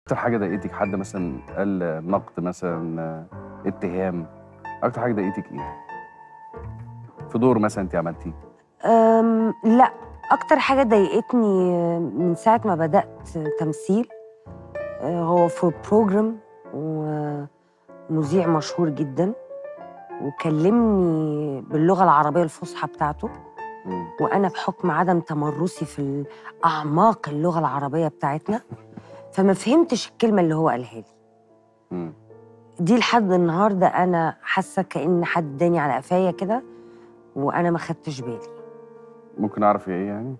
اكتر حاجه ضايقتك حد مثلا قال نقد مثلا آه، اتهام اكتر حاجه ضايقتك ايه في دور مثلا انت عملتيه أم لا اكتر حاجه ضايقتني من ساعه ما بدات تمثيل آه، هو في بروجرام ومذيع مشهور جدا وكلمني باللغه العربيه الفصحى بتاعته مم. وانا بحكم عدم تمرسي في اعماق اللغه العربيه بتاعتنا فما فهمتش الكلمه اللي هو قالها لي مم. دي لحد النهارده انا حاسه كان حد اداني على قفايا كده وانا ما خدتش بالي ممكن اعرف هي ايه يعني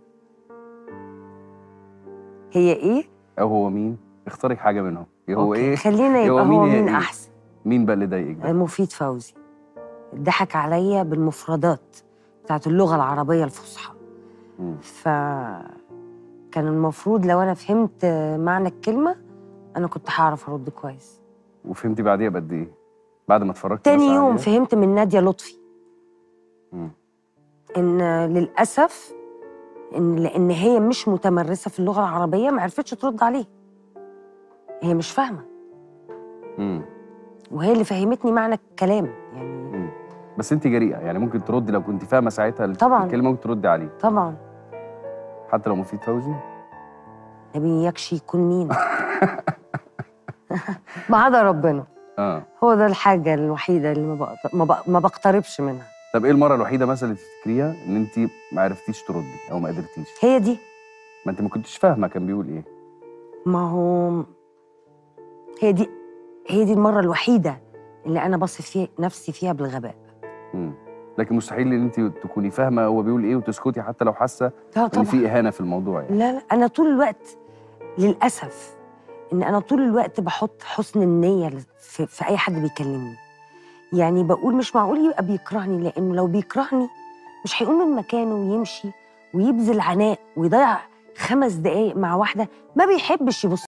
هي ايه او هو مين اختاري حاجه منهم إيه هو أوكي، ايه خلينا هو يبقى مين هو هي مين إيه؟ احسن مين بقى اللي ضايقك ده مفيد فوزي ضحك عليا بالمفردات بتاعت اللغه العربيه الفصحى مم. فكان المفروض لو انا فهمت معنى الكلمه انا كنت هعرف ارد كويس وفهمتي بعديها بقد ايه بعد ما اتفرجت تاني مثلاً يوم عليها؟ فهمت من ناديه لطفي مم. ان للاسف ان لان هي مش متمرسه في اللغه العربيه ما عرفتش ترد عليه هي مش فاهمه مم. وهي اللي فهمتني معنى الكلام يعني مم. بس انت جريئه يعني ممكن تردي لو كنت فاهمه ساعتها ال- طبعاً. الكلمه ممكن تردي عليه طبعا حتى لو مفيد فوزي نبي يكشي يكون مين ما عدا ربنا اه هو ده الحاجة الوحيدة اللي ما, بقت... ما, بق... ما بقتربش منها طب ايه المره الوحيده مثلا اللي تفتكريها ان انت ما عرفتيش تردي او ما قدرتيش هي دي ما انت ما كنتش فاهمه كان بيقول ايه ما هو هي دي هي دي المرة الوحيدة اللي أنا بصف فيها نفسي فيها بالغباء مم. لكن مستحيل ان انت تكوني فاهمه هو بيقول ايه وتسكتي حتى لو حاسه لا ان طبعا في اهانه في الموضوع يعني لا لا أنا طول الوقت للأسف إن أنا طول الوقت بحط حسن النية في, في أي حد بيكلمني يعني بقول مش معقول يبقى بيكرهني لأنه لو بيكرهني مش هيقوم من مكانه ويمشي ويبذل عناء ويضيع خمس دقايق مع واحدة ما بيحبش يبص